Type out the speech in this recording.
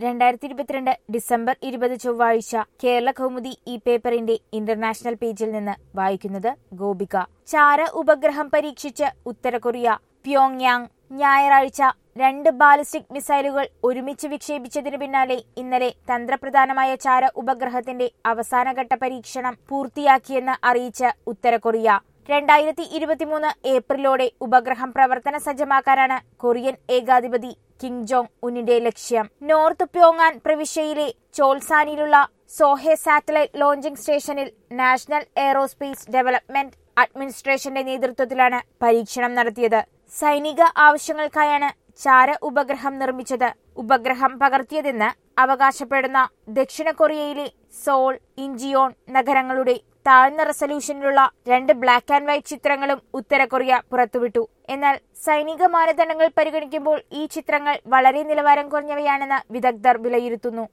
രണ്ടായിരത്തി ഇരുപത്തിരണ്ട് ഡിസംബർ ഇരുപത് ചൊവ്വാഴ്ച കേരള കൗമുദി ഈ പേപ്പറിന്റെ ഇന്റർനാഷണൽ പേജിൽ നിന്ന് വായിക്കുന്നത് ഗോപിക ചാര ഉപഗ്രഹം പരീക്ഷിച്ച് ഉത്തര കൊറിയ പ്യോങ്യാങ് ഞായറാഴ്ച രണ്ട് ബാലിസ്റ്റിക് മിസൈലുകൾ ഒരുമിച്ച് വിക്ഷേപിച്ചതിനു പിന്നാലെ ഇന്നലെ തന്ത്രപ്രധാനമായ ചാര ഉപഗ്രഹത്തിന്റെ അവസാനഘട്ട പരീക്ഷണം പൂർത്തിയാക്കിയെന്ന് അറിയിച്ച് ഉത്തര കൊറിയ രണ്ടായിരത്തി ഇരുപത്തിമൂന്ന് ഏപ്രിലോടെ ഉപഗ്രഹം പ്രവർത്തന സജ്ജമാക്കാനാണ് കൊറിയൻ ഏകാധിപതി കിം ജോങ് ഉന്നിന്റെ ലക്ഷ്യം നോർത്ത് പ്യോങ്ങാൻ പ്രവിശ്യയിലെ ചോൾസാനിലുള്ള സോഹെ സാറ്റലൈറ്റ് ലോഞ്ചിംഗ് സ്റ്റേഷനിൽ നാഷണൽ എയറോസ്പേസ് ഡെവലപ്മെന്റ് അഡ്മിനിസ്ട്രേഷന്റെ നേതൃത്വത്തിലാണ് പരീക്ഷണം നടത്തിയത് സൈനിക ആവശ്യങ്ങൾക്കായാണ് ചാര ഉപഗ്രഹം നിർമ്മിച്ചത് ഉപഗ്രഹം പകർത്തിയതെന്ന് അവകാശപ്പെടുന്ന ദക്ഷിണ കൊറിയയിലെ സോൾ ഇഞ്ചിയോൺ നഗരങ്ങളുടെ താഴ്ന്ന റെസല്യൂഷനിലുള്ള രണ്ട് ബ്ലാക്ക് ആൻഡ് വൈറ്റ് ചിത്രങ്ങളും ഉത്തര കൊറിയ പുറത്തുവിട്ടു എന്നാൽ സൈനിക മാനദണ്ഡങ്ങൾ പരിഗണിക്കുമ്പോൾ ഈ ചിത്രങ്ങൾ വളരെ നിലവാരം കുറഞ്ഞവയാണെന്ന് വിദഗ്ധർ വിലയിരുത്തുന്നു